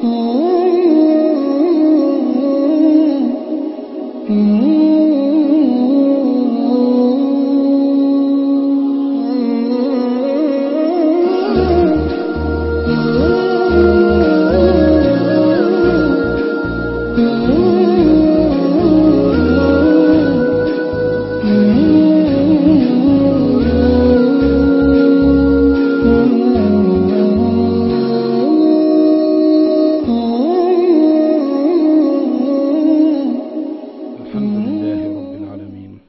الحمد لله رب العالمين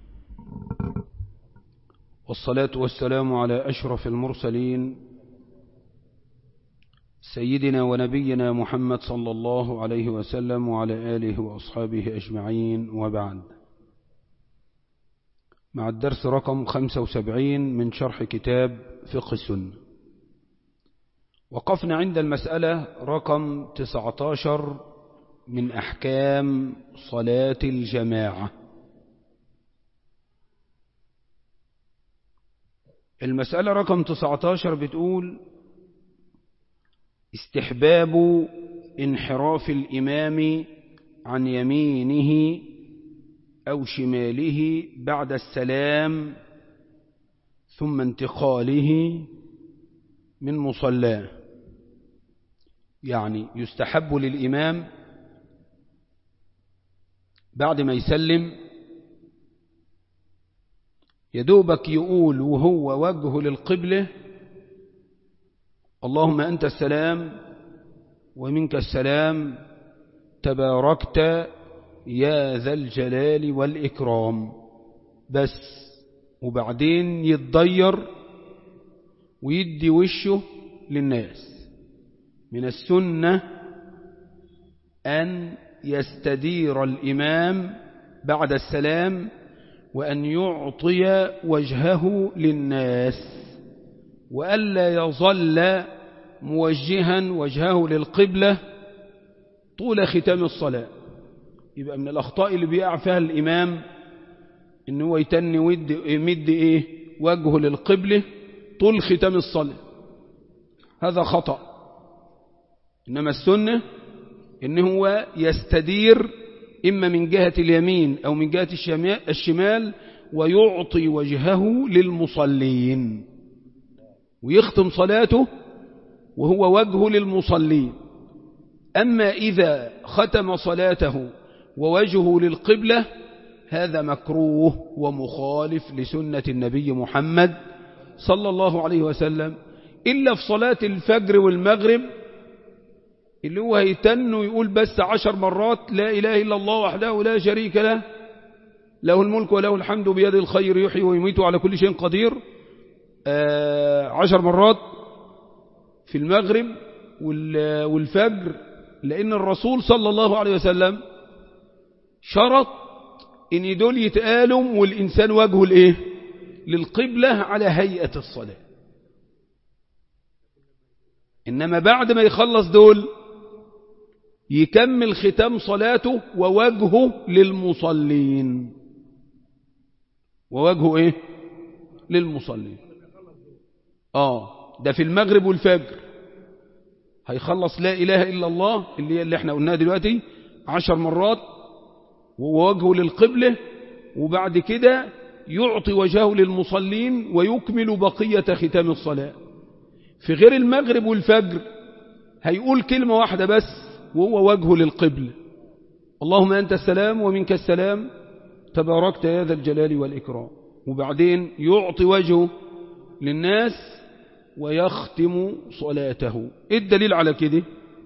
والصلاة والسلام على أشرف المرسلين سيدنا ونبينا محمد صلى الله عليه وسلم وعلى آله وأصحابه أجمعين وبعد مع الدرس رقم 75 من شرح كتاب فقه السنة وقفنا عند المسألة رقم 19 من أحكام صلاة الجماعة المسألة رقم 19 بتقول استحباب انحراف الإمام عن يمينه أو شماله بعد السلام ثم انتقاله من مصلاه يعني يستحب للإمام بعد ما يسلم يدوبك يقول وهو وجهه للقبلة اللهم أنت السلام ومنك السلام تباركت يا ذا الجلال والإكرام بس وبعدين يتضير ويدي وشه للناس من السنة أن يستدير الإمام بعد السلام وأن يعطي وجهه للناس وألا يظل موجها وجهه للقبلة طول ختام الصلاة يبقى من الأخطاء اللي بيقع فيها الإمام إن هو يتني ود يمد إيه وجهه للقبلة طول ختام الصلاة هذا خطأ إنما السنة إن هو يستدير إما من جهة اليمين أو من جهة الشمال ويعطي وجهه للمصلين ويختم صلاته وهو وجهه للمصلين أما إذا ختم صلاته ووجهه للقبلة هذا مكروه ومخالف لسنة النبي محمد صلى الله عليه وسلم إلا في صلاة الفجر والمغرب اللي هو هيتن ويقول بس عشر مرات لا إله إلا الله وحده لا شريك له له الملك وله الحمد بيد الخير يحيي ويميت على كل شيء قدير آه عشر مرات في المغرب والفجر لأن الرسول صلى الله عليه وسلم شرط ان دول يتقالوا والإنسان وجهه لإيه للقبلة على هيئة الصلاة إنما بعد ما يخلص دول يكمل ختام صلاته ووجهه للمصلين ووجهه ايه للمصلين اه ده في المغرب والفجر هيخلص لا إله إلا الله اللي, اللي احنا قلناها دلوقتي عشر مرات ووجهه للقبلة وبعد كده يعطي وجهه للمصلين ويكمل بقية ختام الصلاة في غير المغرب والفجر هيقول كلمة واحدة بس وهو وجهه للقبل اللهم أنت السلام ومنك السلام تباركت يا ذا الجلال والإكرام وبعدين يعطي وجهه للناس ويختم صلاته إيه الدليل على كده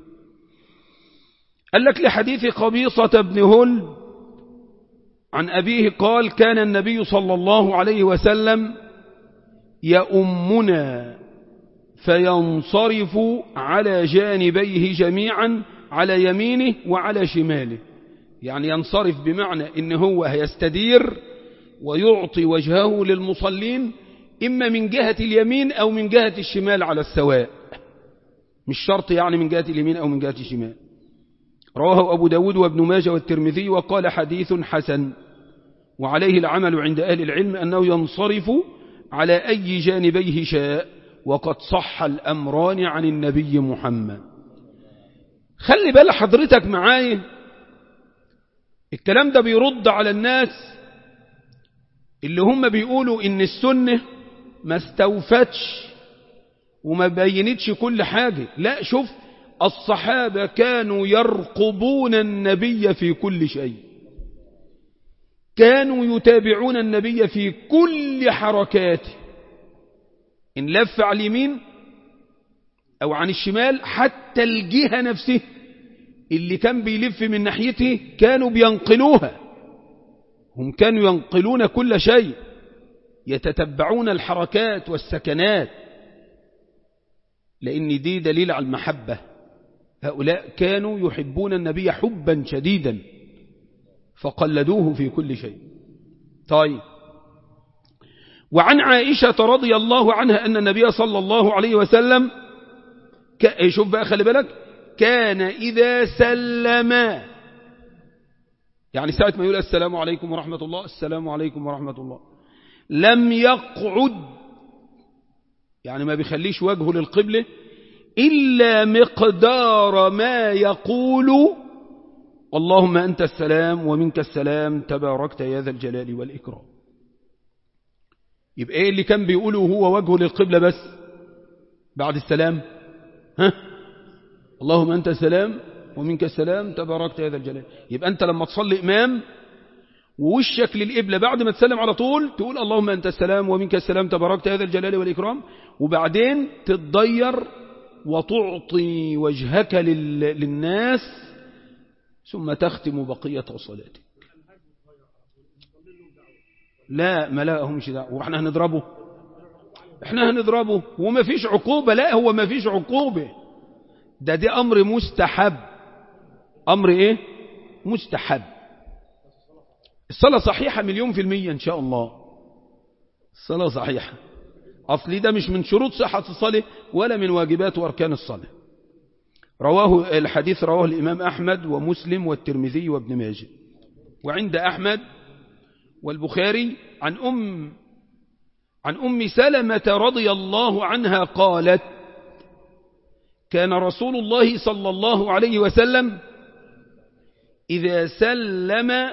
قال لك لحديث قبيصة بن هل عن أبيه قال كان النبي صلى الله عليه وسلم يأمنا فينصرف على جانبيه جميعا على يمينه وعلى شماله يعني ينصرف بمعنى إن هو هيستدير ويعطي وجهه للمصلين إما من جهة اليمين أو من جهة الشمال على السواء مش شرط يعني من جهة اليمين أو من جهة الشمال رواه أبو داود وابن ماجه والترمذي وقال حديث حسن وعليه العمل عند أهل العلم أنه ينصرف على أي جانبيه شاء وقد صح الأمران عن النبي محمد خلي بال حضرتك معايا الكلام ده بيرد على الناس اللي هم بيقولوا ان السنة ما استوفتش وما بينتش كل حاجة لا شوف الصحابة كانوا يرقبون النبي في كل شيء كانوا يتابعون النبي في كل حركاته إن لف على اليمين أو عن الشمال حتى الجهة نفسه اللي كان بيلف من ناحيته كانوا بينقلوها هم كانوا ينقلون كل شيء يتتبعون الحركات والسكنات لأن دي دليل على المحبة هؤلاء كانوا يحبون النبي حبا شديدا فقلدوه في كل شيء طيب وعن عائشة رضي الله عنها أن النبي صلى الله عليه وسلم ك... شوف بقى خلي بالك كان إذا سلم يعني ساعة ما يقول السلام عليكم ورحمة الله السلام عليكم ورحمة الله لم يقعد يعني ما بيخليش وجهه للقبلة إلا مقدار ما يقول اللهم أنت السلام ومنك السلام تباركت يا ذا الجلال والإكرام يبقى إيه اللي كان بيقوله هو وجهه للقبلة بس بعد السلام ها اللهم أنت السلام ومنك السلام تباركت يا ذا الجلال يبقى أنت لما تصلي إمام ووشك للقبلة بعد ما تسلم على طول تقول اللهم أنت السلام ومنك السلام تباركت يا ذا الجلال والإكرام وبعدين تتضير وتعطي وجهك للناس ثم تختم بقية صلاتك لا ما لا همش دعوه واحنا هنضربه احنا هنضربه وما فيش عقوبة لا هو ما فيش عقوبة ده دي امر مستحب امر ايه مستحب الصلاة صحيحة مليون في المية ان شاء الله الصلاة صحيحة اصلي ده مش من شروط صحة الصلاة ولا من واجبات واركان الصلاة رواه الحديث رواه الامام احمد ومسلم والترمذي وابن ماجه وعند احمد والبخاري عن أم عن أم سلمة رضي الله عنها قالت كان رسول الله صلى الله عليه وسلم إذا سلم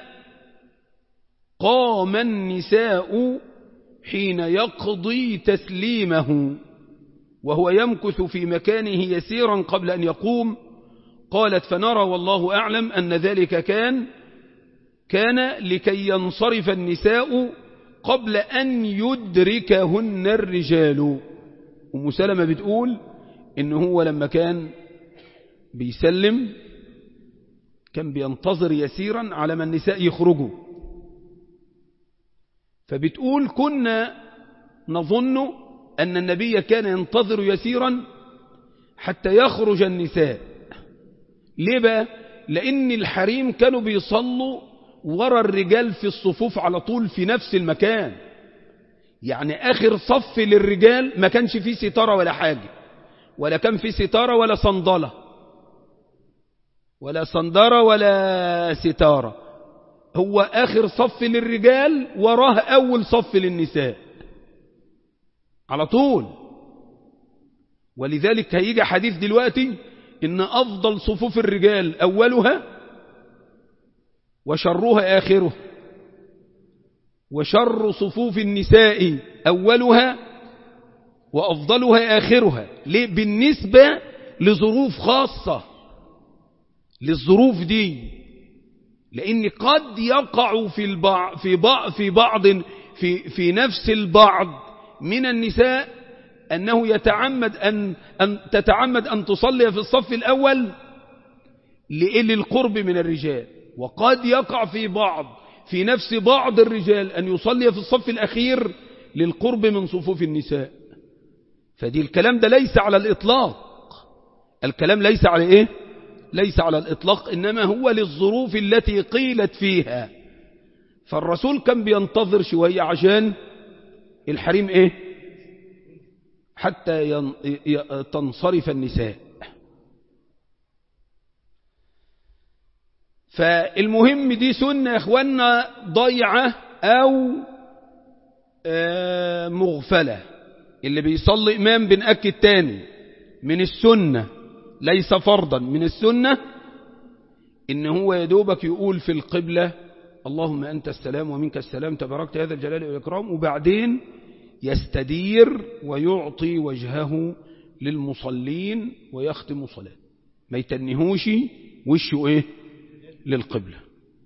قام النساء حين يقضي تسليمه وهو يمكث في مكانه يسيرا قبل أن يقوم قالت فنرى والله أعلم أن ذلك كان كان لكي ينصرف النساء قبل أن يدركهن الرجال أم سلمة بتقول إن هو لما كان بيسلم كان بينتظر يسيرا على ما النساء يخرجوا فبتقول كنا نظن أن النبي كان ينتظر يسيرا حتى يخرج النساء ليه بقى؟ لأن الحريم كانوا بيصلوا ورا الرجال في الصفوف على طول في نفس المكان يعني آخر صف للرجال ما كانش فيه ستارة ولا حاجة ولا كان فيه ستارة ولا صندلة ولا صندرة ولا ستارة هو آخر صف للرجال وراه أول صف للنساء على طول ولذلك هيجي حديث دلوقتي إن أفضل صفوف الرجال أولها وشرها آخره وشر صفوف النساء أولها وأفضلها آخرها ليه؟ بالنسبة لظروف خاصة للظروف دي لأن قد يقع في البعض في بعض في بعض في في نفس البعض من النساء أنه يتعمد أن أن تتعمد أن تصلي في الصف الأول للقرب من الرجال وقد يقع في بعض في نفس بعض الرجال أن يصلي في الصف الأخير للقرب من صفوف النساء فدي الكلام ده ليس على الإطلاق الكلام ليس على إيه ليس على الإطلاق إنما هو للظروف التي قيلت فيها فالرسول كان بينتظر شوية عشان الحريم إيه حتى ين... ي... تنصرف النساء فالمهم دي سنة يا اخوانا ضيعة او مغفلة اللي بيصلي امام بنأكد تاني من السنة ليس فرضا من السنة إن هو يدوبك يقول في القبلة اللهم أنت السلام ومنك السلام تباركت هذا الجلال والإكرام وبعدين يستدير ويعطي وجهه للمصلين ويختم صلاة ما يتنهوش وشه إيه للقبلة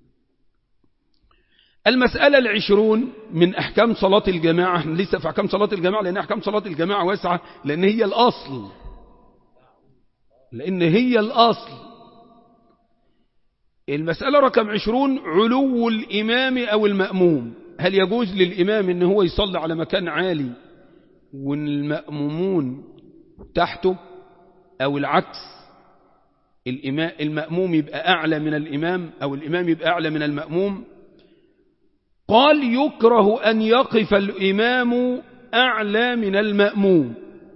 المسألة العشرون من أحكام صلاة الجماعة احنا لسه في أحكام صلاة الجماعة لأن أحكام صلاة الجماعة واسعة لأن هي الأصل لأن هي الأصل المسألة رقم عشرون علو الإمام أو المأموم هل يجوز للإمام أن هو يصلي على مكان عالي والمأمومون تحته أو العكس المأموم يبقى أعلى من الإمام أو الإمام يبقى أعلى من المأموم قال يكره أن يقف الإمام أعلى من المأموم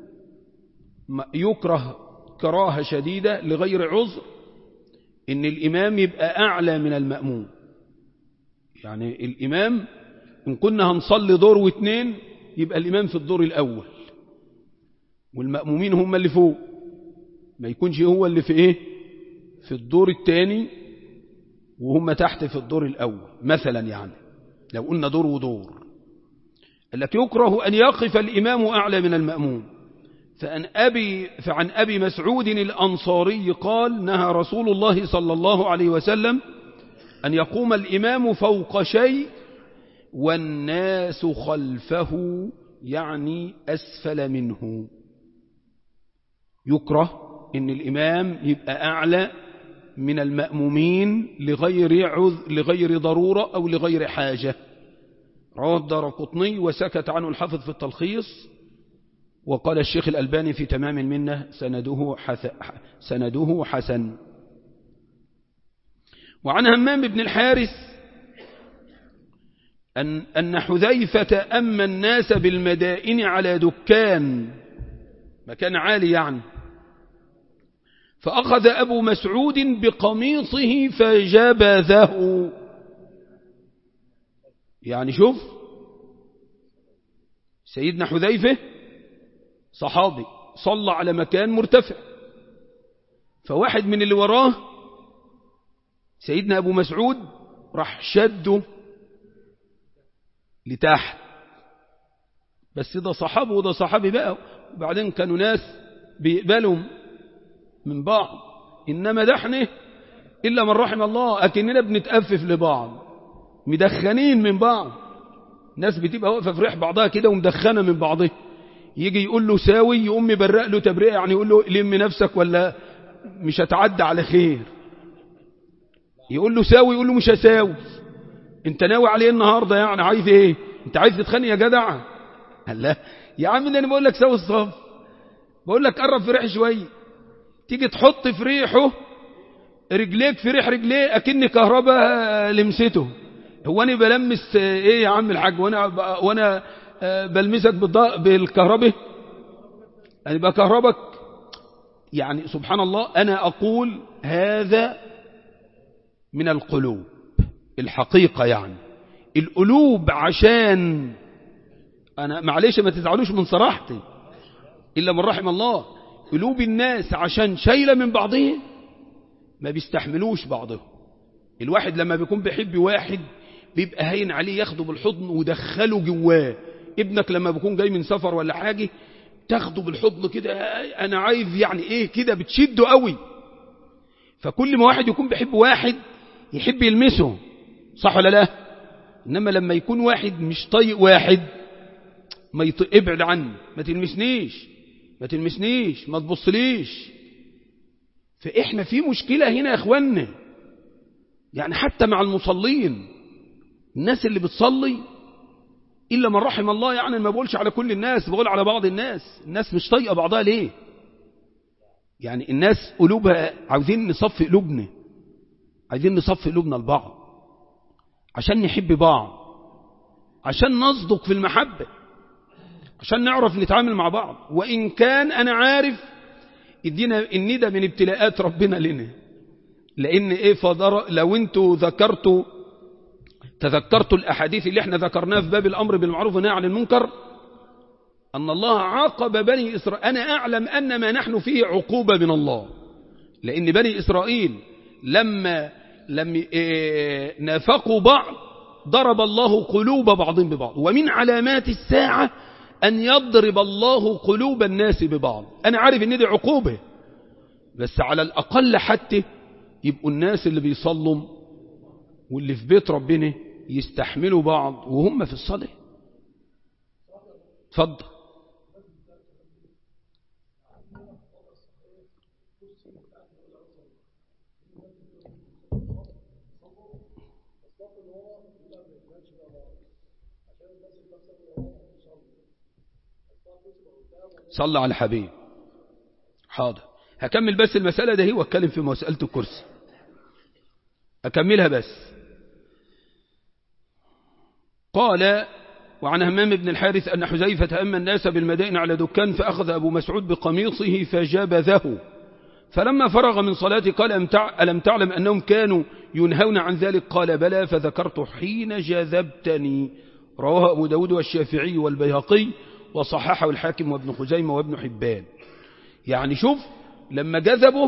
يكره كراهة شديدة لغير عذر إن الإمام يبقى أعلى من المأموم يعني الإمام إن كنا هنصلي دور واثنين يبقى الإمام في الدور الأول والمأمومين هم اللي فوق ما يكونش هو اللي في إيه في الدور الثاني وهم تحت في الدور الأول مثلا يعني لو قلنا دور ودور لك يكره أن يقف الإمام أعلى من المأموم فعن أبي, فعن أبي مسعود الأنصاري قال نهى رسول الله صلى الله عليه وسلم أن يقوم الإمام فوق شيء والناس خلفه يعني أسفل منه يكره أن الإمام يبقى أعلى من المأمومين لغير عذ لغير ضرورة أو لغير حاجة رواه الدار قطني وسكت عنه الحافظ في التلخيص وقال الشيخ الألباني في تمام المنة سنده, حس سنده حسن وعن همام بن الحارث أن, أن حذيفة أما الناس بالمدائن على دكان مكان عالي يعني فأخذ أبو مسعود بقميصه فجبذه يعني شوف سيدنا حذيفة صحابي صلى على مكان مرتفع فواحد من اللي وراه سيدنا أبو مسعود راح شده لتحت بس ده صحابه وده صحابي بقى وبعدين كانوا ناس بيقبلوا من بعض إنما ده احنا إلا من رحم الله أكننا بنتأفف لبعض مدخنين من بعض ناس بتبقى واقفة في ريح بعضها كده ومدخنة من بعضها يجي يقول له ساوي يقوم يبرق له تبرئة يعني يقول له لم نفسك ولا مش هتعدى على خير يقول له ساوي يقول له مش هساوي انت ناوي عليه النهاردة يعني عايز ايه انت عايز تتخانق يا جدع قال لا يا عم انا بقول لك ساوي الصف بقول لك قرب في ريح شويه تيجي تحط في ريحه رجليك في ريح رجليه اكن كهرباء لمسته هو انا بلمس ايه يا عم الحاج وانا وانا بلمسك بالكهرباء يعني بكهربك يعني سبحان الله انا اقول هذا من القلوب الحقيقة يعني القلوب عشان انا معلش ما تزعلوش من صراحتي الا من رحم الله قلوب الناس عشان شايلة من بعضهم ما بيستحملوش بعضهم الواحد لما بيكون بيحب واحد بيبقى هين عليه ياخده بالحضن ودخله جواه ابنك لما بيكون جاي من سفر ولا حاجة تاخده بالحضن كده انا عايز يعني ايه كده بتشده قوي فكل ما واحد يكون بيحب واحد يحب يلمسه صح ولا لا انما لما يكون واحد مش طايق واحد ما يطيق ابعد عني ما تلمسنيش ما تلمسنيش ما تبصليش فإحنا في مشكلة هنا يا أخوانا يعني حتى مع المصلين الناس اللي بتصلي إلا من رحم الله يعني ما بقولش على كل الناس بقول على بعض الناس الناس مش طايقة بعضها ليه يعني الناس قلوبها عاوزين نصفي قلوبنا عايزين نصفي قلوبنا لبعض عشان نحب بعض عشان نصدق في المحبة عشان نعرف نتعامل مع بعض وإن كان أنا عارف ادينا إن ده من ابتلاءات ربنا لنا لأن إيه فضر لو أنتوا ذكرتوا تذكرتوا الأحاديث اللي احنا ذكرناها في باب الأمر بالمعروف والنهي عن المنكر أن الله عاقب بني إسرائيل أنا أعلم أن ما نحن فيه عقوبة من الله لأن بني إسرائيل لما لم إيه نافقوا بعض ضرب الله قلوب بعض ببعض ومن علامات الساعة أن يضرب الله قلوب الناس ببعض أنا عارف أن دي عقوبة بس على الأقل حتى يبقوا الناس اللي بيصلوا واللي في بيت ربنا يستحملوا بعض وهم في الصلاة اتفضل صلى على الحبيب حاضر هكمل بس المسألة ده هي واتكلم في مسألة الكرسي أكملها بس قال وعن همام بن الحارث أن حزيفة أما الناس بالمدائن على دكان فأخذ أبو مسعود بقميصه فجبذه فلما فرغ من صلاته قال ألم تعلم أنهم كانوا ينهون عن ذلك قال بلى فذكرت حين جذبتني رواه أبو داود والشافعي والبيهقي وصححه الحاكم وابن خزيمة وابن حبان يعني شوف لما جذبه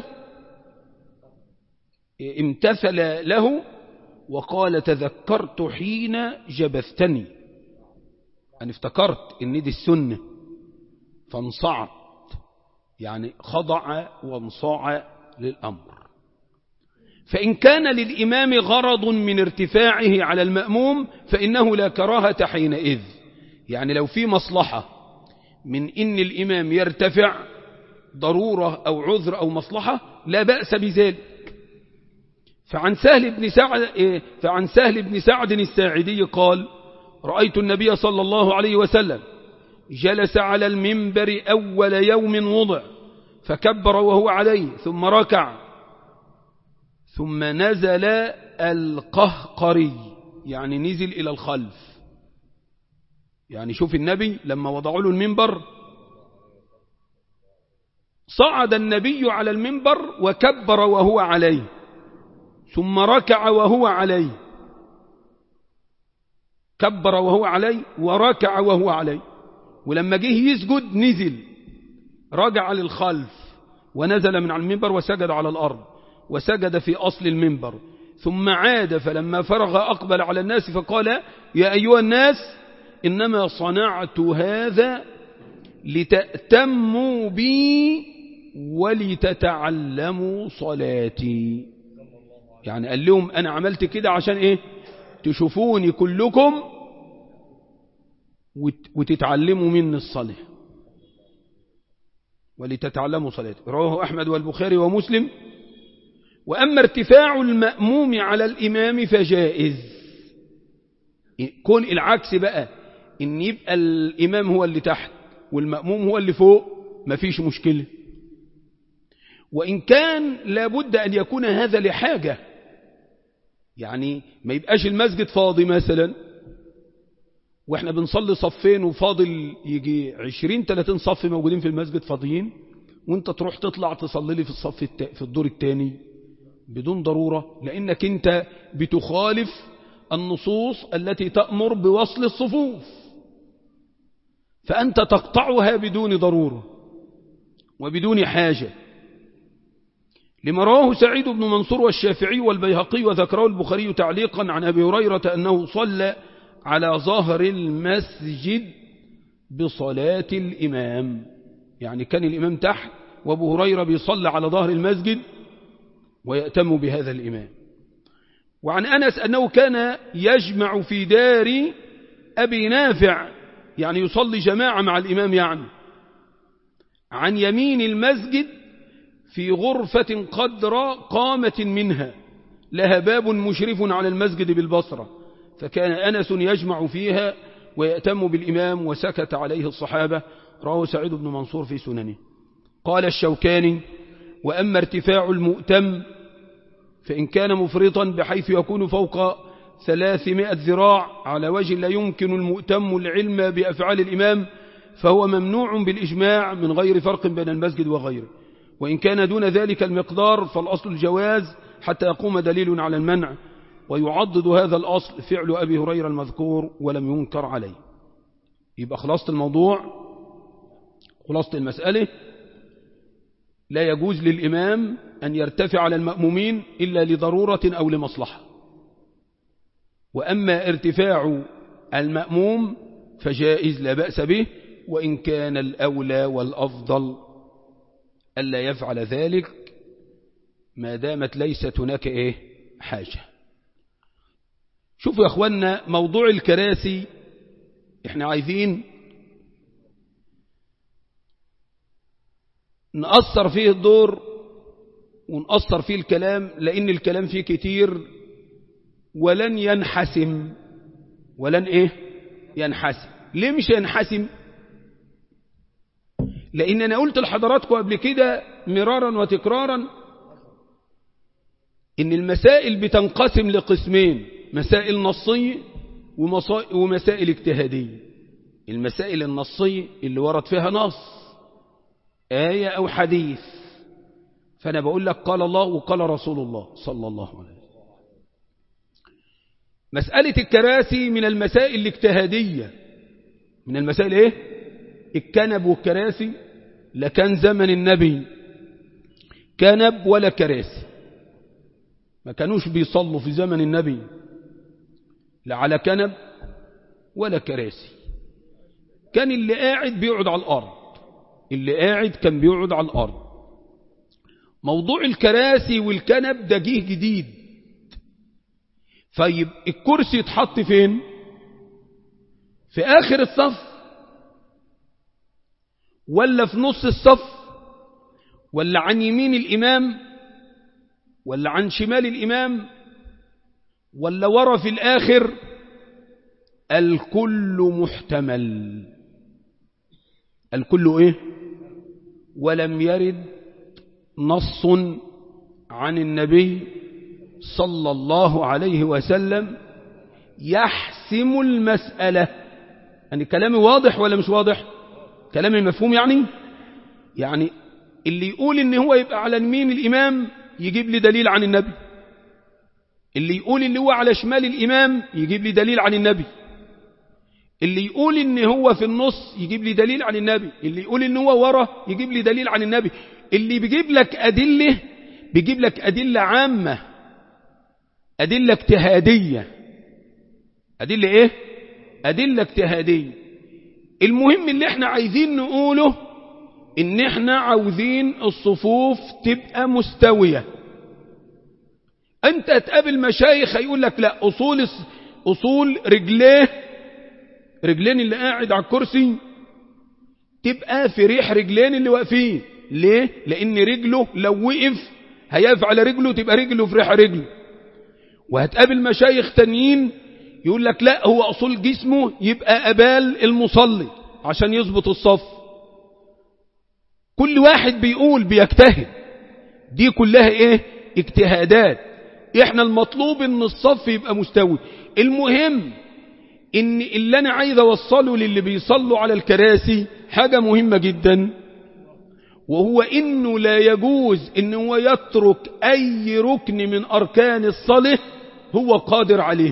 امتثل له وقال تذكرت حين جبثتني أنا افتكرت ان دي السنة فانصعت يعني خضع وانصاع للأمر فإن كان للإمام غرض من ارتفاعه على المأموم فإنه لا كراهة حينئذ يعني لو في مصلحة من إن الإمام يرتفع ضرورة أو عذر أو مصلحة لا بأس بذلك فعن سهل بن سعد فعن سهل بن سعد الساعدي قال رأيت النبي صلى الله عليه وسلم جلس على المنبر أول يوم وضع فكبر وهو عليه ثم ركع ثم نزل القهقري يعني نزل إلى الخلف يعني شوف النبي لما وضعوا له المنبر صعد النبي على المنبر وكبر وهو عليه ثم ركع وهو عليه كبر وهو عليه وركع وهو عليه ولما جه يسجد نزل رجع للخلف ونزل من على المنبر وسجد على الأرض وسجد في أصل المنبر ثم عاد فلما فرغ أقبل على الناس فقال يا أيها الناس إنما صنعت هذا لتأتموا بي ولتتعلموا صلاتي يعني قال لهم أنا عملت كده عشان إيه تشوفوني كلكم وتتعلموا مني الصلاة ولتتعلموا صلاتي رواه أحمد والبخاري ومسلم وأما ارتفاع المأموم على الإمام فجائز كون العكس بقى إن يبقى الإمام هو اللي تحت والمأموم هو اللي فوق مفيش مشكلة وإن كان لابد أن يكون هذا لحاجة يعني ما يبقاش المسجد فاضي مثلا واحنا بنصلي صفين وفاضل يجي عشرين ثلاثين صف موجودين في المسجد فاضيين وانت تروح تطلع تصلي لي في الصف الت... في الدور الثاني بدون ضرورة لأنك انت بتخالف النصوص التي تأمر بوصل الصفوف فأنت تقطعها بدون ضرورة وبدون حاجة لما رواه سعيد بن منصور والشافعي والبيهقي وذكره البخاري تعليقا عن أبي هريرة أنه صلى على ظهر المسجد بصلاة الإمام يعني كان الإمام تحت وابو هريرة بيصلى على ظهر المسجد ويأتم بهذا الإمام وعن أنس أنه كان يجمع في دار أبي نافع يعني يصلي جماعة مع الإمام يعني عن يمين المسجد في غرفة قدر قامة منها لها باب مشرف على المسجد بالبصرة فكان أنس يجمع فيها ويأتم بالإمام وسكت عليه الصحابة رواه سعيد بن منصور في سننه قال الشوكاني وأما ارتفاع المؤتم فإن كان مفرطا بحيث يكون فوق ثلاثمائة ذراع على وجه لا يمكن المؤتم العلم بأفعال الإمام فهو ممنوع بالإجماع من غير فرق بين المسجد وغيره وإن كان دون ذلك المقدار فالأصل الجواز حتى يقوم دليل على المنع ويعضد هذا الأصل فعل أبي هريرة المذكور ولم ينكر عليه يبقى خلاصة الموضوع خلاصة المسألة لا يجوز للإمام أن يرتفع على المأمومين إلا لضرورة أو لمصلحة وأما ارتفاع المأموم فجائز لا بأس به وإن كان الأولى والأفضل ألا يفعل ذلك ما دامت ليست هناك إيه حاجة شوفوا يا أخوانا موضوع الكراسي احنا عايزين نأثر فيه الدور ونأثر فيه الكلام لأن الكلام فيه كتير ولن ينحسم ولن إيه ينحسم ليه مش ينحسم لأن أنا قلت لحضراتكم قبل كده مرارا وتكرارا إن المسائل بتنقسم لقسمين مسائل نصية ومسائل اجتهادية المسائل النصية اللي ورد فيها نص آية أو حديث فأنا بقول لك قال الله وقال رسول الله صلى الله عليه وسلم مسألة الكراسي من المسائل الاجتهادية من المسائل ايه الكنب والكراسي لكان زمن النبي كنب ولا كراسي ما كانوش بيصلوا في زمن النبي لا على كنب ولا كراسي كان اللي قاعد بيقعد على الأرض اللي قاعد كان بيقعد على الأرض موضوع الكراسي والكنب ده جه جديد طيب الكرسي يتحط فين في آخر الصف ولا في نص الصف ولا عن يمين الإمام ولا عن شمال الإمام ولا ورا في الآخر الكل محتمل الكل إيه ولم يرد نص عن النبي صلى الله عليه وسلم يحسم المسألة يعني كلامي واضح ولا مش واضح كلامي مفهوم يعني يعني اللي يقول ان هو يبقى على يمين الإمام يجيب لي دليل عن النبي اللي يقول ان هو على شمال الإمام يجيب لي دليل عن النبي اللي يقول ان هو في النص يجيب لي دليل عن النبي اللي يقول ان هو ورا يجيب لي دليل عن النبي اللي بيجيب لك أدلة بيجيب لك أدلة عامة أدلة اجتهادية أدلة إيه؟ أدلة اجتهادية المهم اللي احنا عايزين نقوله إن احنا عاوزين الصفوف تبقى مستوية أنت تقابل مشايخ هيقول لك لا أصول أصول رجليه رجلين اللي قاعد على الكرسي تبقى في ريح رجلين اللي واقفين ليه؟ لأن رجله لو وقف هيقف على رجله تبقى رجله في ريح رجله وهتقابل مشايخ تانيين يقول لك لا هو أصول جسمه يبقى أبال المصلي عشان يظبط الصف كل واحد بيقول بيجتهد دي كلها ايه اجتهادات احنا المطلوب ان الصف يبقى مستوي المهم ان اللي انا عايز اوصله للي بيصلوا على الكراسي حاجة مهمة جدا وهو انه لا يجوز ان هو يترك اي ركن من اركان الصلاة هو قادر عليه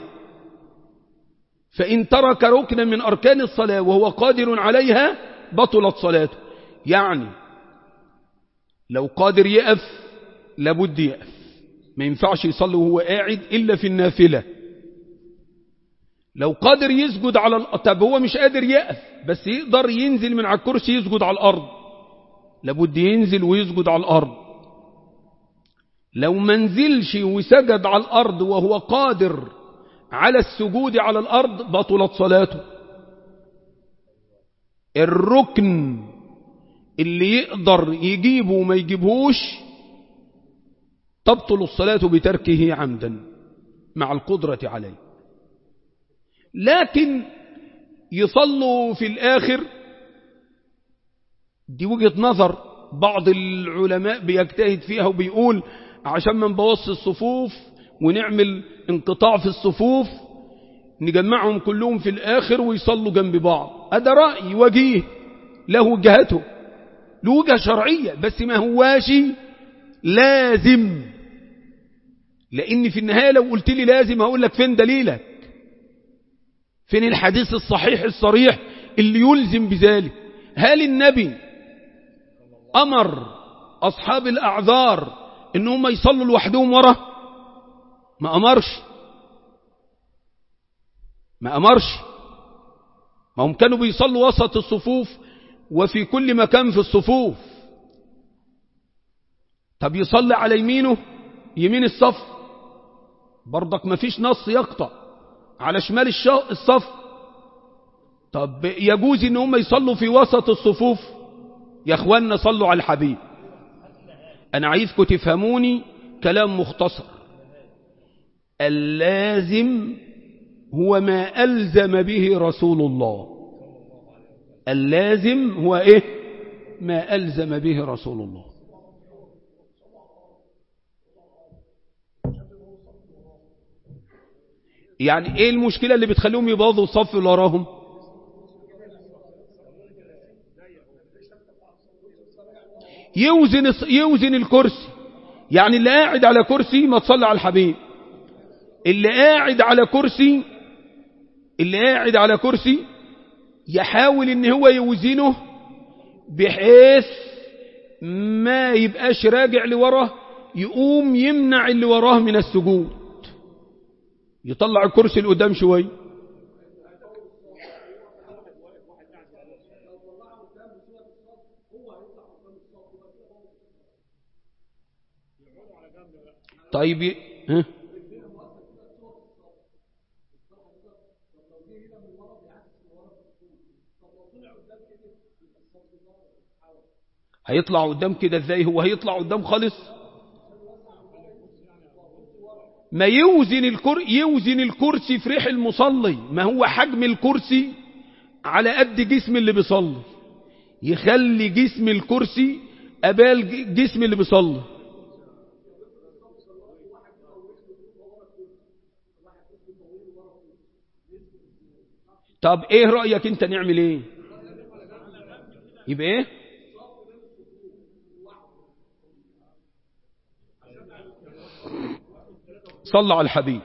فان ترك ركنا من اركان الصلاة وهو قادر عليها بطلت صلاته يعني لو قادر يقف لابد يقف ما ينفعش يصلي وهو قاعد إلا في النافلة لو قادر يسجد على الأرض طب هو مش قادر يقف بس يقدر ينزل من على الكرسي يسجد على الأرض لابد ينزل ويسجد على الأرض لو منزلش وسجد على الأرض وهو قادر على السجود على الأرض بطلت صلاته الركن اللي يقدر يجيبه وما يجيبهوش تبطل الصلاة بتركه عمدا مع القدرة عليه لكن يصلوا في الآخر دي وجهة نظر بعض العلماء بيجتهد فيها وبيقول عشان ما نبوظ الصفوف ونعمل انقطاع في الصفوف نجمعهم كلهم في الآخر ويصلوا جنب بعض هذا رأي وجيه له وجهته له وجهة شرعية بس ما هواش لازم لأن في النهاية لو قلت لي لازم هقول لك فين دليلك فين الحديث الصحيح الصريح اللي يلزم بذلك هل النبي أمر أصحاب الأعذار إن هم يصلوا لوحدهم ورا ما أمرش ما أمرش ما هم كانوا بيصلوا وسط الصفوف وفي كل مكان في الصفوف طب يصلي على يمينه يمين الصف برضك ما فيش نص يقطع على شمال الصف طب يجوز ان هم يصلوا في وسط الصفوف يا اخوانا صلوا على الحبيب انا عايزكم تفهموني كلام مختصر اللازم هو ما ألزم به رسول الله اللازم هو إيه ما ألزم به رسول الله يعني إيه المشكلة اللي بتخليهم يباضوا الصف اللي وراهم يوزن يوزن الكرسي يعني اللي قاعد على كرسي ما تصلي على الحبيب اللي قاعد على كرسي اللي قاعد على كرسي يحاول ان هو يوزنه بحيث ما يبقاش راجع لوراه يقوم يمنع اللي وراه من السجود يطلع الكرسي لقدام شوي طيب ها هيطلع قدام كده ازاي هو هيطلع قدام خالص ما يوزن الكر يوزن الكرسي في ريح المصلي ما هو حجم الكرسي على قد جسم اللي بيصلي يخلي جسم الكرسي قبال جسم اللي بيصلي طب ايه رأيك انت نعمل ايه يبقى ايه صلى على الحبيب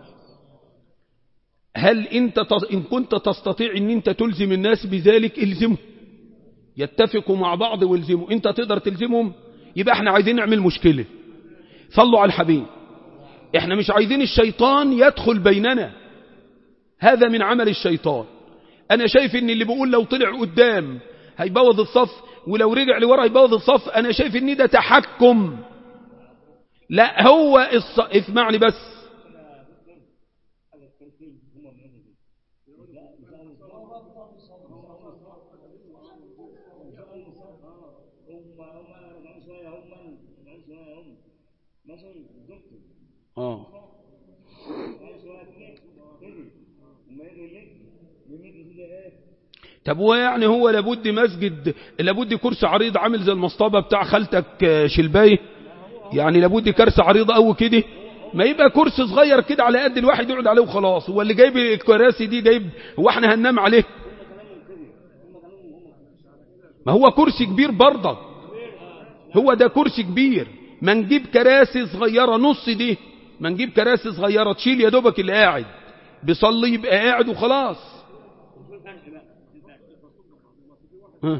هل انت ان كنت تستطيع ان انت تلزم الناس بذلك الزمهم يتفقوا مع بعض والزموا انت تقدر تلزمهم يبقى احنا عايزين نعمل مشكلة صلوا على الحبيب احنا مش عايزين الشيطان يدخل بيننا هذا من عمل الشيطان انا شايف ان اللي بيقول لو طلع قدام هيبوظ الصف ولو رجع لورا هيبوظ الصف انا شايف ان ده تحكم لا هو الص... اسمعني بس اه طب هو يعني هو لابد مسجد لابد كرسي عريض عامل زي المصطبة بتاع خالتك شلبايه يعني لابد كرسي عريضة قوي كده ما يبقى كرسي صغير كده على قد الواحد يقعد عليه وخلاص هو اللي جايب الكراسي دي جايب هو احنا هننام عليه ما هو كرسي كبير برضه هو ده كرسي كبير ما نجيب كراسي صغيرة نص دي ما نجيب كراسي صغيرة تشيل يا دوبك اللي قاعد بيصلي يبقى قاعد وخلاص ها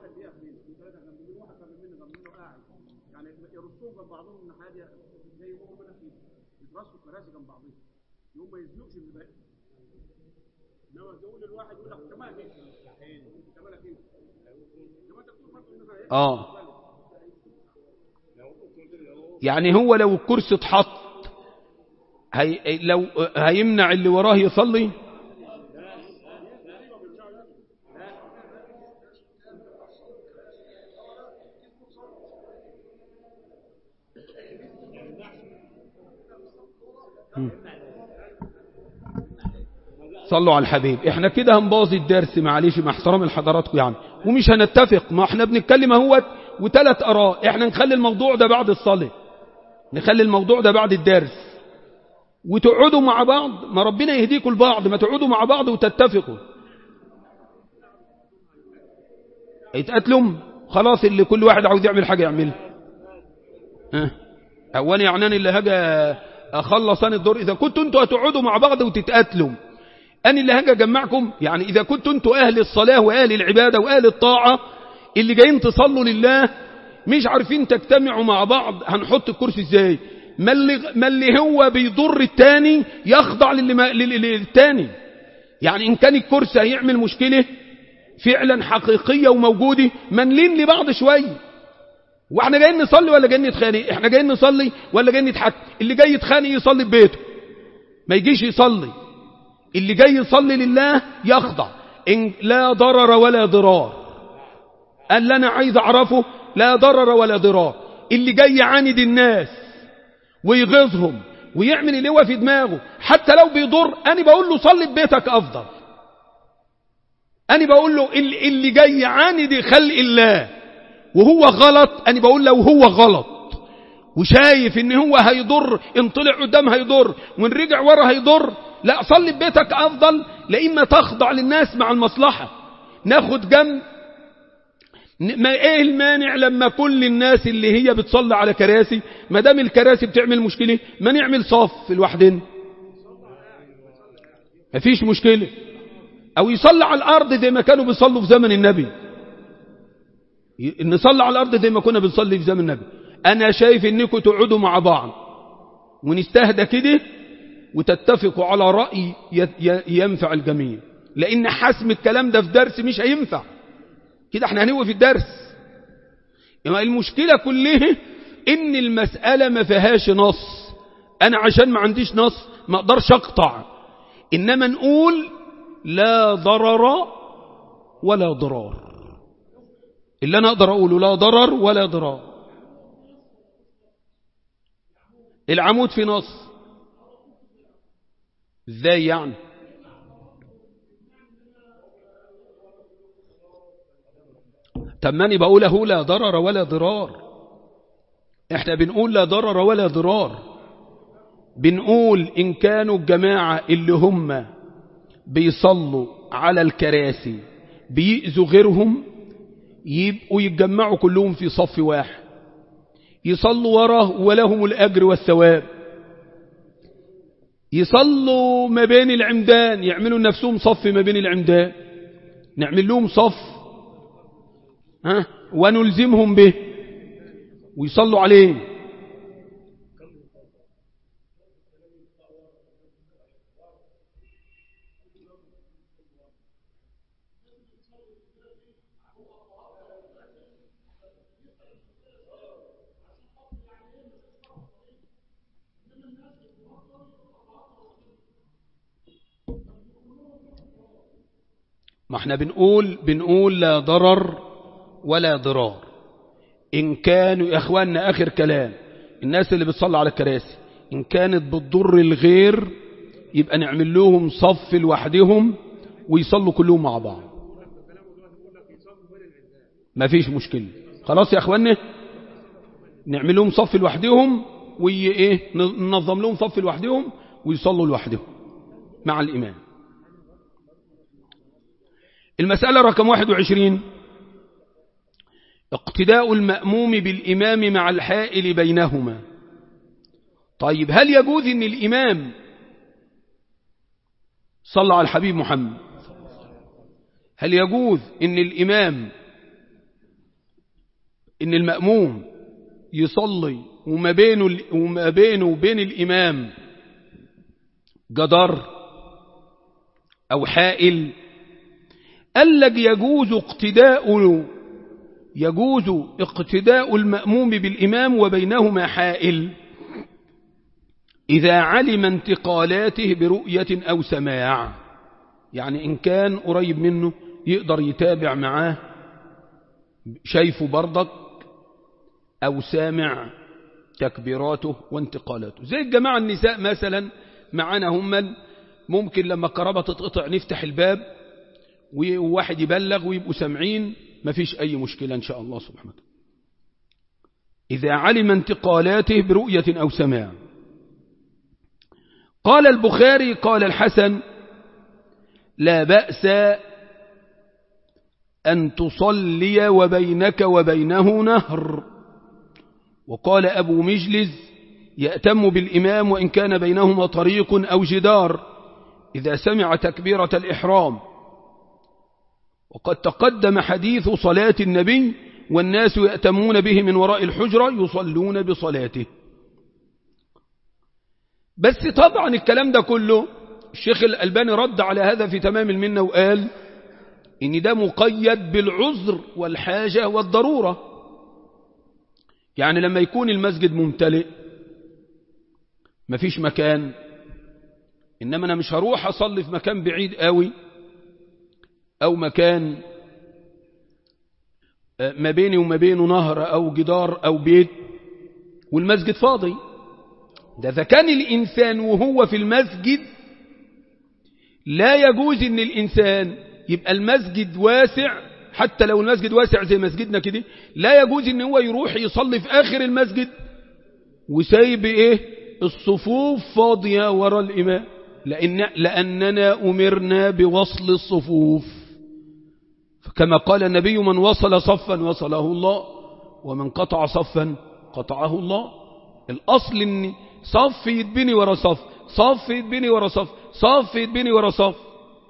اه يعني هو لو الكرسي اتحط هي لو هيمنع اللي وراه يصلي صلوا على الحبيب احنا كده هنبوظ الدرس معلش مع احترام لحضراتكم يعني ومش هنتفق ما احنا بنتكلم اهوت وثلاث اراء احنا نخلي الموضوع ده بعد الصلاه نخلي الموضوع ده بعد الدرس وتقعدوا مع بعض ما ربنا يهديكم البعض ما تقعدوا مع بعض وتتفقوا يتقتلوا خلاص اللي كل واحد عاوز يعمل حاجة يعملها ها اولا يعني انا اللي هاجي اخلص انا الدور اذا كنتوا انتوا هتقعدوا مع بعض وتتقاتلوا انا اللي هاجي اجمعكم يعني اذا كنتوا انتوا اهل الصلاة واهل العبادة واهل الطاعة اللي جايين تصلوا لله مش عارفين تجتمعوا مع بعض هنحط الكرسي ازاي ما اللي, ما اللي هو بيضر التاني يخضع للي ما للتاني يعني إن كان الكرسي هيعمل مشكلة فعلا حقيقية وموجودة منلين لبعض شوية واحنا جايين نصلي ولا جايين نتخانق احنا جايين نصلي ولا جايين نتحكم اللي جاي يتخانق يصلي في بيته ما يجيش يصلي اللي جاي يصلي لله يخضع إن لا ضرر ولا ضرار قال لي انا عايز اعرفه لا ضرر ولا ضرار اللي جاي يعاند الناس ويغيظهم ويعمل اللي هو في دماغه حتى لو بيضر انا بقول له صلي في بيتك افضل انا بقول له اللي جاي يعاند خلق الله وهو غلط انا بقول له هو غلط وشايف ان هو هيضر ان طلع قدام هيضر وان رجع ورا هيضر لا صلي في بيتك افضل لإما تخضع للناس مع المصلحة ناخد جنب ما ايه المانع لما كل الناس اللي هي بتصلي على كراسي ما دام الكراسي بتعمل مشكلة ما نعمل صف لوحدنا مفيش مشكلة او يصلي على الارض زي ما كانوا بيصلوا في زمن النبي نصلي على الارض زي ما كنا بنصلي في زمن النبي انا شايف انكم تقعدوا مع بعض ونستهدى كده وتتفقوا على رأي ينفع الجميع لان حسم الكلام ده في درس مش هينفع كده احنا هنوقف الدرس المشكلة كلها ان المسألة ما فيهاش نص انا عشان ما عنديش نص ما اقدرش اقطع انما نقول لا ضرر ولا ضرار اللي انا اقدر اقوله لا ضرر ولا ضرار العمود في نص ازاي يعني طب ماني بقول اهو لا ضرر ولا ضرار احنا بنقول لا ضرر ولا ضرار بنقول ان كانوا الجماعة اللي هم بيصلوا على الكراسي بيأذوا غيرهم يبقوا يتجمعوا كلهم في صف واحد يصلوا وراه ولهم الأجر والثواب يصلوا ما بين العمدان يعملوا نفسهم صف ما بين العمدان نعمل لهم صف ها ونلزمهم به ويصلوا عليه ما احنا بنقول بنقول لا ضرر ولا ضرار إن كانوا يا أخواننا آخر كلام الناس اللي بتصلي على الكراسي إن كانت بتضر الغير يبقى نعمل لهم صف لوحدهم ويصلوا كلهم مع بعض ما فيش مشكلة خلاص يا أخواننا نعمل لهم صف لوحدهم وإيه ننظم لهم صف لوحدهم ويصلوا لوحدهم مع الإمام المسألة رقم 21 اقتداء المأموم بالإمام مع الحائل بينهما طيب هل يجوز ان الإمام صلى على الحبيب محمد هل يجوز ان الإمام ان المأموم يصلي وما بينه, وما بينه وبين الإمام جدار أو حائل قال لك يجوز اقتداء يجوز اقتداء المأموم بالإمام وبينهما حائل إذا علم انتقالاته برؤية أو سماع يعني إن كان قريب منه يقدر يتابع معاه شايفه برضك أو سامع تكبيراته وانتقالاته زي الجماعة النساء مثلا معانا هم ممكن لما الكهرباء تتقطع نفتح الباب وواحد يبلغ ويبقوا سامعين ما فيش أي مشكلة إن شاء الله سبحانه إذا علم انتقالاته برؤية أو سماع قال البخاري قال الحسن لا بأس أن تصلي وبينك وبينه نهر وقال أبو مجلز يأتم بالإمام وإن كان بينهما طريق أو جدار إذا سمع تكبيرة الإحرام وقد تقدم حديث صلاة النبي والناس يأتمون به من وراء الحجرة يصلون بصلاته بس طبعا الكلام ده كله الشيخ الألباني رد على هذا في تمام المنة وقال إن ده مقيد بالعذر والحاجة والضرورة يعني لما يكون المسجد ممتلئ مفيش مكان إنما أنا مش هروح أصلي في مكان بعيد قوي أو مكان ما بيني وما بينه نهر أو جدار أو بيت والمسجد فاضي ده إذا كان الإنسان وهو في المسجد لا يجوز إن الإنسان يبقى المسجد واسع حتى لو المسجد واسع زي مسجدنا كده لا يجوز إن هو يروح يصلي في آخر المسجد وسايب إيه الصفوف فاضية وراء الإمام لأن لأننا أمرنا بوصل الصفوف كما قال النبي من وصل صفا وصله الله ومن قطع صفا قطعه الله الأصل أن صف يتبني ورا صف صف يتبني ورا صف صف يتبني ورا صف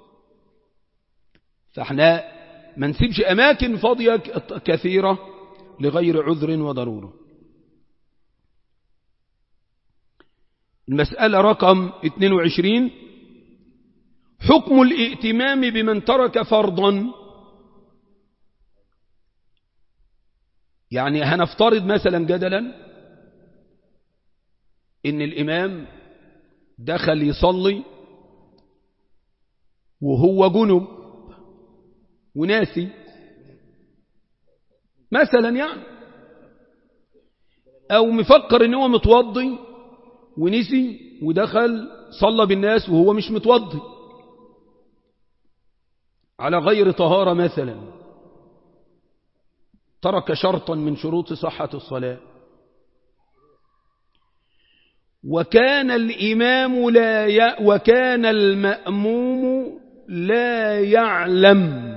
فاحنا ما نسيبش أماكن فاضية كثيرة لغير عذر وضرورة المسألة رقم 22 حكم الائتمام بمن ترك فرضا يعني هنفترض مثلا جدلا ان الامام دخل يصلي وهو جنب وناسي مثلا يعني او مفكر ان هو متوضي ونسي ودخل صلى بالناس وهو مش متوضي على غير طهارة مثلا ترك شرطا من شروط صحة الصلاة وكان الإمام لا ي... وكان المأموم لا يعلم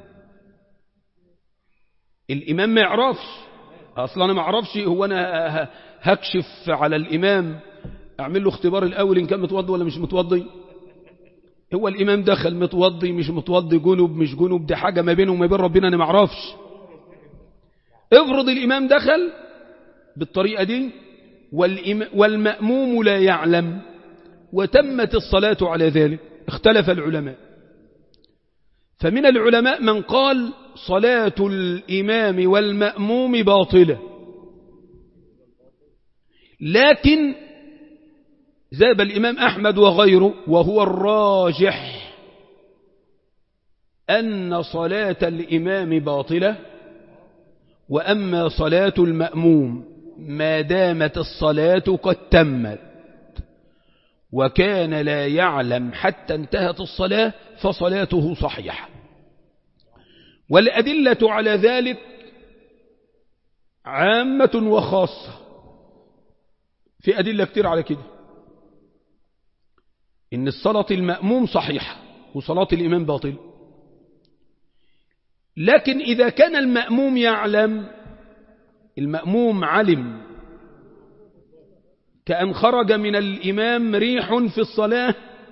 الإمام ما يعرفش أصلا أنا ما أعرفش هو أنا هكشف على الإمام أعمل له اختبار الأول إن كان متوضي ولا مش متوضي هو الإمام دخل متوضي مش متوضي جنوب مش جنوب دي حاجة ما بينه وما بين ربنا أنا ما أعرفش افرض الإمام دخل بالطريقة دي والمأموم لا يعلم وتمت الصلاة على ذلك اختلف العلماء فمن العلماء من قال صلاة الإمام والمأموم باطلة لكن ذهب الإمام أحمد وغيره وهو الراجح أن صلاة الإمام باطلة وأما صلاة المأموم ما دامت الصلاة قد تمت وكان لا يعلم حتى انتهت الصلاة فصلاته صحيحة والأدلة على ذلك عامة وخاصة في أدلة كتير على كده إن الصلاة المأموم صحيحة وصلاة الإمام باطل لكن إذا كان المأموم يعلم المأموم علم كأن خرج من الإمام ريح في الصلاة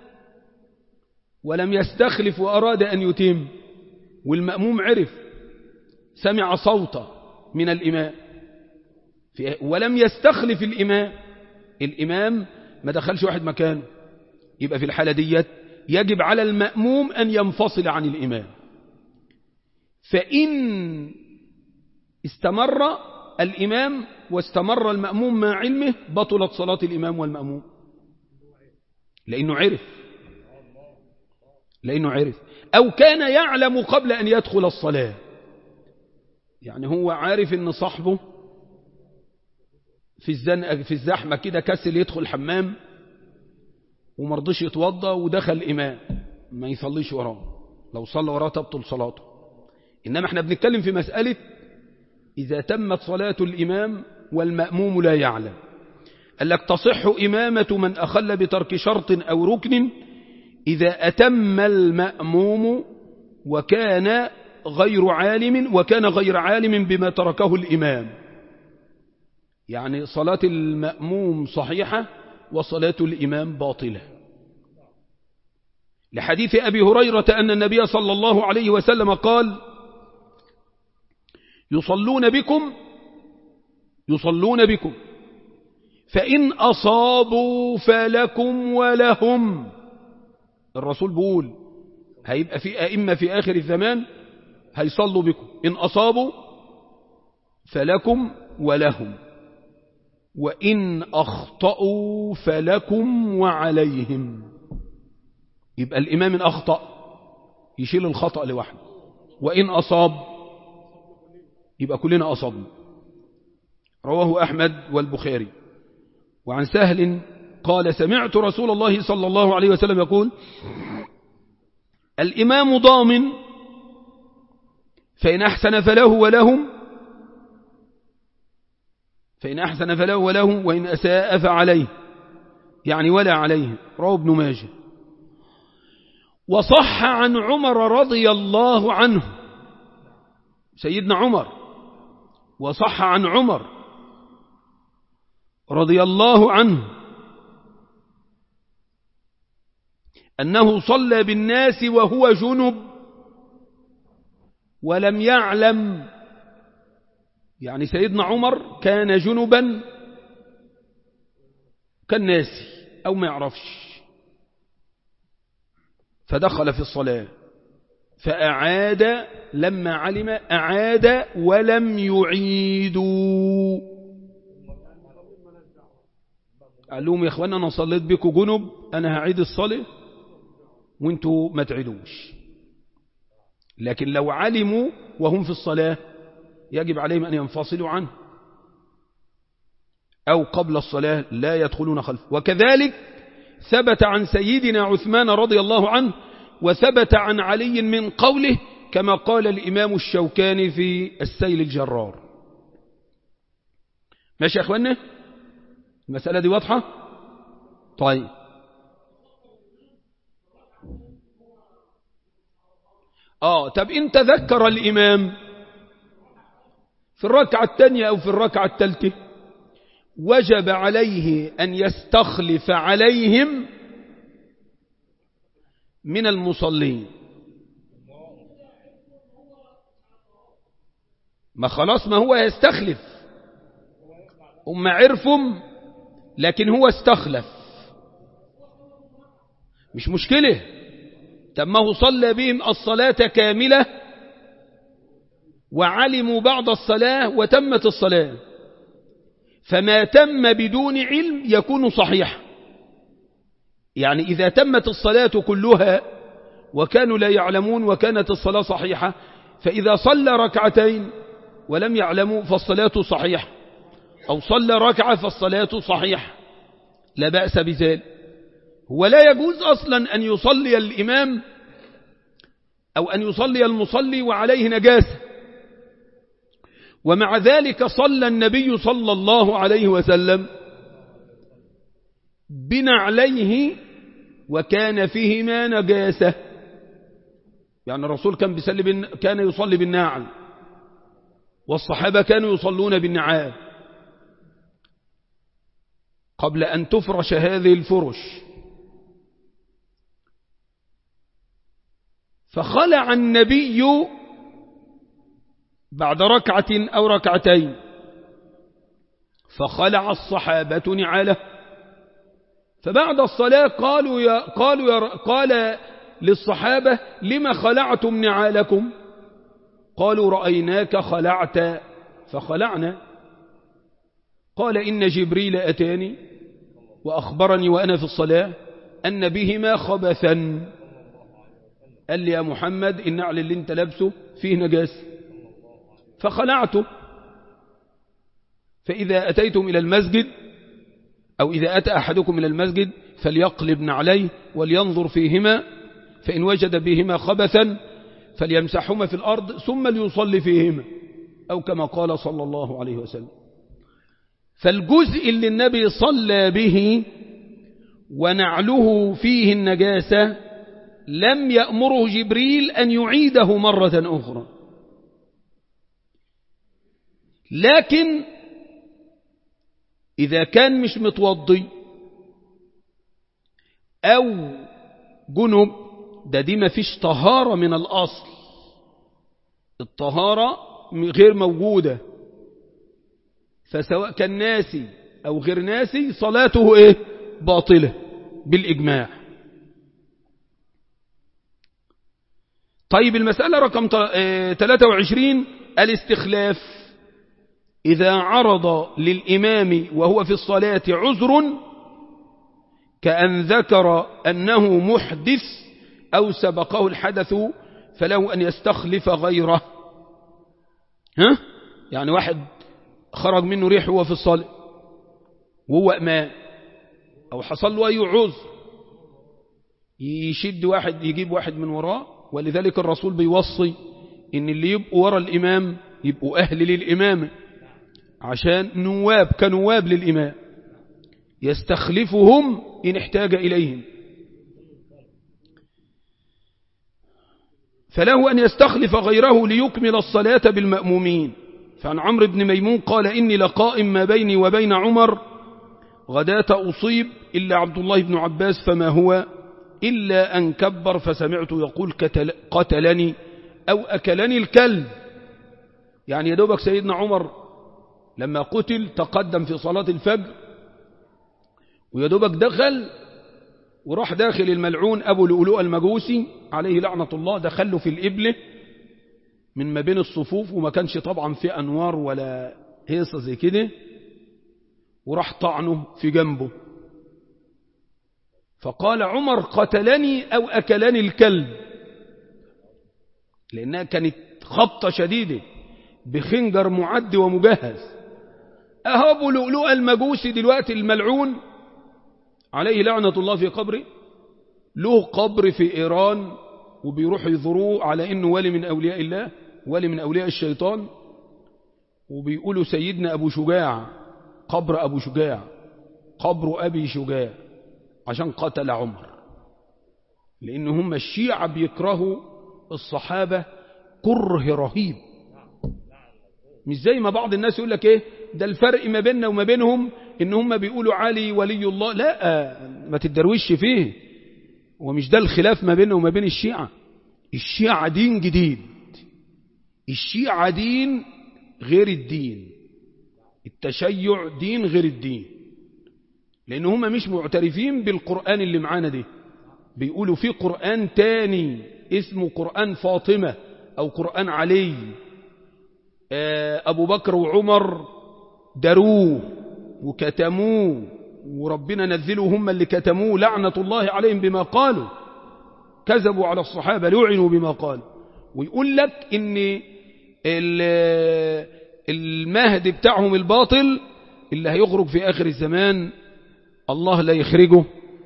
ولم يستخلف وأراد أن يتم والمأموم عرف سمع صوتا من الإمام ولم يستخلف الإمام الإمام ما دخلش واحد مكانه يبقى في الحالة ديت يجب على المأموم أن ينفصل عن الإمام فإن استمر الإمام واستمر المأموم مع علمه بطلت صلاة الإمام والمأموم لأنه عرف لأنه عرف أو كان يعلم قبل أن يدخل الصلاة يعني هو عارف أن صاحبه في الزنقة في الزحمة كده كسل يدخل الحمام ومرضيش يتوضى ودخل الإمام ما يصليش وراه لو صلى وراه تبطل صلاته إنما احنا بنتكلم في مسألة إذا تمت صلاة الإمام والمأموم لا يعلم قال لك تصح إمامة من أخل بترك شرط أو ركن إذا أتم المأموم وكان غير عالم وكان غير عالم بما تركه الإمام يعني صلاة المأموم صحيحة وصلاة الإمام باطلة لحديث أبي هريرة أن النبي صلى الله عليه وسلم قال يصلون بكم يصلون بكم فإن أصابوا فلكم ولهم الرسول بيقول هيبقى في أئمة في آخر الزمان هيصلوا بكم إن أصابوا فلكم ولهم وإن أخطأوا فلكم وعليهم يبقى الإمام إن أخطأ يشيل الخطأ لوحده وإن أصاب يبقى كلنا أصبنا رواه أحمد والبخاري وعن سهل قال سمعت رسول الله صلى الله عليه وسلم يقول الإمام ضامن فإن أحسن فله ولهم فإن أحسن فله وله وإن أساء فعليه يعني ولا عليه رواه ابن ماجه وصح عن عمر رضي الله عنه سيدنا عمر وصح عن عمر رضي الله عنه أنه صلى بالناس وهو جنب ولم يعلم يعني سيدنا عمر كان جنبا كالناس أو ما يعرفش فدخل في الصلاة فأعاد لما علم أعاد ولم يعيدوا قال لهم يا اخوانا انا صليت بكم جنب انا هعيد الصلاة وانتوا ما تعيدوش لكن لو علموا وهم في الصلاة يجب عليهم أن ينفصلوا عنه أو قبل الصلاة لا يدخلون خلفه وكذلك ثبت عن سيدنا عثمان رضي الله عنه وثبت عن علي من قوله كما قال الإمام الشوكاني في السيل الجرار ماشي يا أخوانا المسألة دي واضحة طيب آه طب إن تذكر الإمام في الركعة الثانية أو في الركعة الثالثة وجب عليه أن يستخلف عليهم من المصلين ما خلاص ما هو يستخلف هم عرفهم لكن هو استخلف مش مشكلة طب ما هو صلى بهم الصلاة كاملة وعلموا بعض الصلاة وتمت الصلاة فما تم بدون علم يكون صحيح يعني إذا تمت الصلاة كلها وكانوا لا يعلمون وكانت الصلاة صحيحة فإذا صلى ركعتين ولم يعلموا فالصلاة صحيحة أو صلى ركعة فالصلاة صحيحة لا بأس بذلك ولا يجوز أصلا أن يصلي الإمام أو أن يصلي المصلي وعليه نجاسة ومع ذلك صلى النبي صلى الله عليه وسلم بنعليه وكان فيهما نجاسة يعني الرسول كان, بيصلي كان يصلي بالناعل والصحابة كانوا يصلون بالنعال قبل أن تفرش هذه الفرش فخلع النبي بعد ركعة أو ركعتين فخلع الصحابة نعاله فبعد الصلاة قالوا يا قالوا يا قال للصحابة لما خلعتم نعالكم قالوا رأيناك خلعت فخلعنا قال إن جبريل أتاني وأخبرني وأنا في الصلاة أن بهما خبثا قال لي يا محمد النعل اللي انت لابسه فيه نجاسه فخلعته فإذا أتيتم إلى المسجد أو إذا أتى أحدكم إلى المسجد فليقلب نعليه ولينظر فيهما فإن وجد بهما خبثا فليمسحهما في الأرض ثم ليصلي فيهما أو كما قال صلى الله عليه وسلم فالجزء اللي النبي صلى به ونعله فيه النجاسة لم يأمره جبريل أن يعيده مرة أخرى لكن إذا كان مش متوضي أو جنب ده دي ما فيش طهارة من الأصل الطهارة غير موجودة فسواء كان ناسي أو غير ناسي صلاته إيه باطلة بالإجماع طيب المسألة رقم 23 الاستخلاف إذا عرض للإمام وهو في الصلاة عذر كأن ذكر أنه محدث أو سبقه الحدث فله أن يستخلف غيره ها؟ يعني واحد خرج منه ريح وهو في الصلاة وهو أمان أو حصل له أي عذر يشد واحد يجيب واحد من وراه ولذلك الرسول بيوصي إن اللي يبقوا ورا الإمام يبقوا أهل للإمامة عشان نواب كنواب للإمام يستخلفهم إن احتاج إليهم فله أن يستخلف غيره ليكمل الصلاة بالمأمومين فعن عمرو بن ميمون قال إني لقائم ما بيني وبين عمر غداة أصيب إلا عبد الله بن عباس فما هو إلا أن كبر فسمعت يقول قتلني أو أكلني الكلب يعني يدوبك سيدنا عمر لما قتل تقدم في صلاة الفجر ويدوبك دخل وراح داخل الملعون أبو لؤلؤ المجوسي عليه لعنة الله دخله في الإبلة من ما بين الصفوف وما كانش طبعا في أنوار ولا هيصة زي كده وراح طعنه في جنبه فقال عمر قتلني أو أكلني الكلب لأنها كانت خبطة شديدة بخنجر معد ومجهز أهب لؤلؤ المجوسي دلوقتي الملعون عليه لعنة الله في قبره له قبر في إيران وبيروح يذروه على إنه ولي من أولياء الله ولي من أولياء الشيطان وبيقولوا سيدنا أبو شجاع قبر أبو شجاع قبر أبي شجاع عشان قتل عمر لأن هم الشيعة بيكرهوا الصحابة كره رهيب مش زي ما بعض الناس يقول لك ايه ده الفرق ما بيننا وما بينهم ان هم بيقولوا علي ولي الله لا ما تدروش فيه ومش ده الخلاف ما بيننا وما بين الشيعة الشيعة دين جديد الشيعة دين غير الدين التشيع دين غير الدين لأن هم مش معترفين بالقرآن اللي معانا ده بيقولوا في قرآن تاني اسمه قرآن فاطمة أو قرآن علي أبو بكر وعمر دروه وكتموه وربنا نزلوا هم اللي كتموه لعنة الله عليهم بما قالوا كذبوا على الصحابة لعنوا بما قالوا ويقول لك ان المهد بتاعهم الباطل اللي هيخرج في آخر الزمان الله لا يخرجه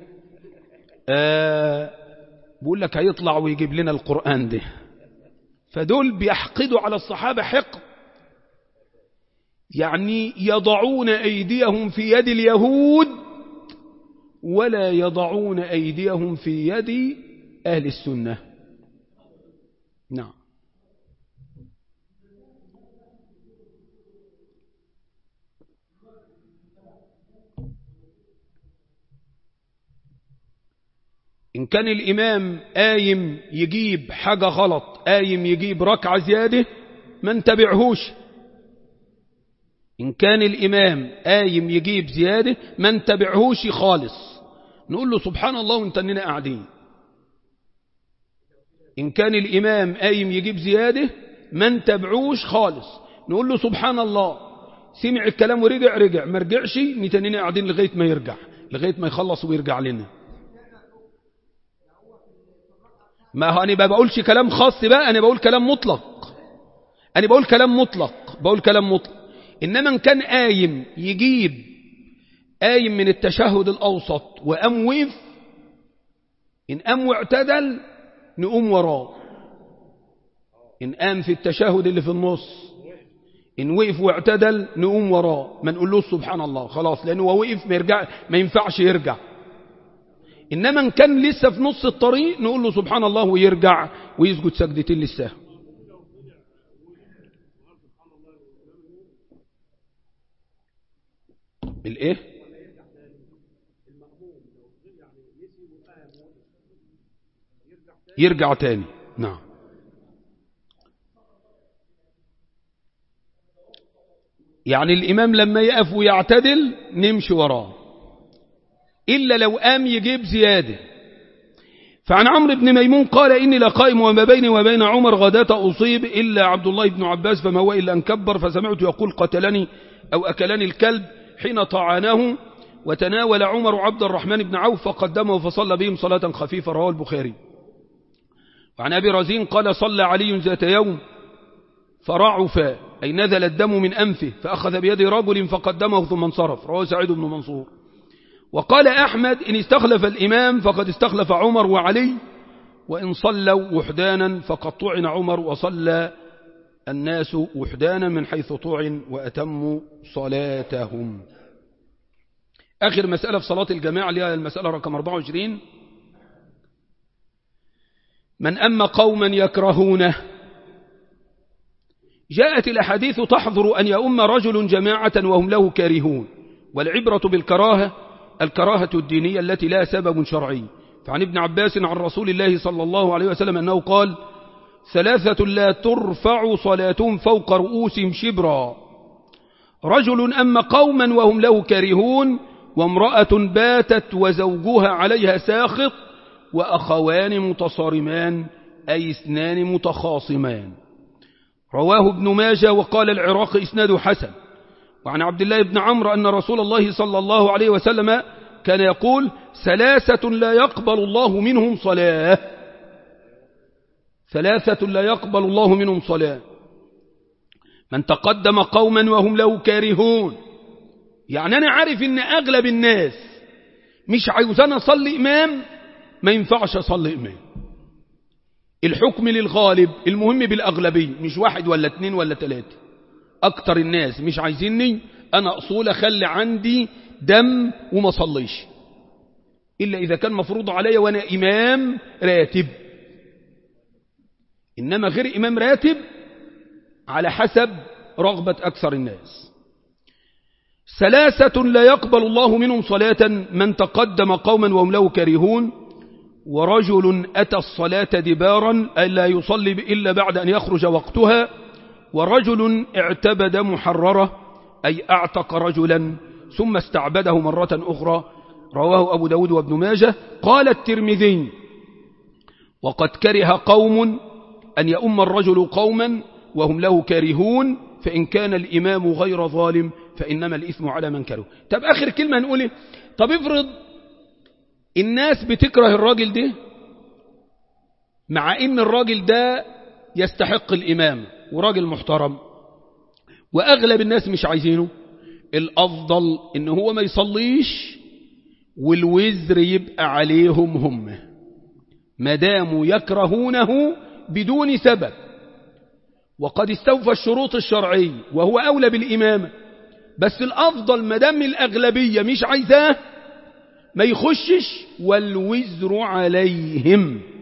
آه بيقول لك هيطلع ويجيب لنا القرآن ده فدول بيحقدوا على الصحابة حقد يعني يضعون أيديهم في يد اليهود ولا يضعون أيديهم في يد أهل السنة نعم إن كان الإمام قايم يجيب حاجة غلط قايم يجيب ركعة زيادة ما نتبعهوش إن كان الإمام قايم يجيب زيادة ما نتبعهوش خالص نقول له سبحان الله وانت اننا قاعدين إن كان الإمام قايم يجيب زيادة ما نتبعوش خالص نقول له سبحان الله سمع الكلام ورجع رجع ما رجعش نتنينا قاعدين لغاية ما يرجع لغاية ما يخلص ويرجع لنا ما هو أنا بقولش كلام خاص بقى أنا بقول كلام مطلق أنا بقول كلام مطلق بقول كلام مطلق إنما إن كان قايم يجيب قايم من التشهد الأوسط وقام وقف إن قام واعتدل نقوم وراه إن قام في التشهد اللي في النص إن وقف واعتدل نقوم وراه ما نقولوش سبحان الله خلاص لأنه هو وقف ما, يرجع ما ينفعش يرجع إنما إن كان لسه في نص الطريق نقول له سبحان الله ويرجع ويسجد سجدتين للسهو الايه يرجع تاني نعم يعني الإمام لما يقف ويعتدل نمشي وراه إلا لو قام يجيب زيادة فعن عمرو بن ميمون قال إني لقائم وما بيني وبين عمر غداة أصيب إلا عبد الله بن عباس فما هو إلا أن كبر فسمعت يقول قتلني أو أكلني الكلب حين طعنه وتناول عمر عبد الرحمن بن عوف فقدمه فصلى بهم صلاة خفيفة رواه البخاري وعن أبي رزين قال صلى علي ذات يوم فرعف أي نزل الدم من أنفه فأخذ بيد رجل فقدمه ثم انصرف رواه سعيد بن منصور وقال أحمد إن استخلف الإمام فقد استخلف عمر وعلي وإن صلوا وحدانا فقد طعن عمر وصلى الناس وحدانا من حيث طعن وأتموا صلاتهم آخر مسألة في صلاة الجماعة اللي هي المسألة رقم 24 من أما قوما يكرهونه جاءت الأحاديث تحظر أن يؤم رجل جماعة وهم له كارهون والعبرة بالكراهة الكراهة الدينية التي لا سبب شرعي فعن ابن عباس عن رسول الله صلى الله عليه وسلم أنه قال ثلاثة لا ترفع صلاتهم فوق رؤوسهم شبرا رجل أما قوما وهم له كارهون وامرأة باتت وزوجها عليها ساخط وأخوان متصارمان أي اثنان متخاصمان رواه ابن ماجه وقال العراق إسناد حسن وعن عبد الله بن عمرو أن رسول الله صلى الله عليه وسلم كان يقول ثلاثة لا يقبل الله منهم صلاة ثلاثة لا يقبل الله منهم صلاة من تقدم قوما وهم له كارهون يعني أنا عارف إن أغلب الناس مش عايزان أصلي إمام ما ينفعش أصلي إمام الحكم للغالب المهم بالأغلبية مش واحد ولا اتنين ولا تلاتة أكتر الناس مش عايزيني أنا أصول أخلي عندي دم وما صليش إلا إذا كان مفروض علي وأنا إمام راتب إنما غير إمام راتب على حسب رغبة أكثر الناس ثلاثة لا يقبل الله منهم صلاة من تقدم قوما وهم له كارهون ورجل أتى الصلاة دبارا ألا يصلي إلا بعد أن يخرج وقتها ورجل اعتبد محررة أي أعتق رجلا ثم استعبده مرة أخرى رواه أبو داود وابن ماجه قال الترمذي وقد كره قوم أن يؤم الرجل قوما وهم له كارهون فإن كان الإمام غير ظالم فإنما الإثم على من كره طب آخر كلمة نقول طب افرض الناس بتكره الراجل ده مع ان الراجل ده يستحق الإمام وراجل محترم وأغلب الناس مش عايزينه الأفضل إن هو ما يصليش والوزر يبقى عليهم هم مدام يكرهونه بدون سبب وقد استوفى الشروط الشرعية وهو أولى بالإمامة بس الأفضل مدام الأغلبية مش عايزاه ما يخشش والوزر عليهم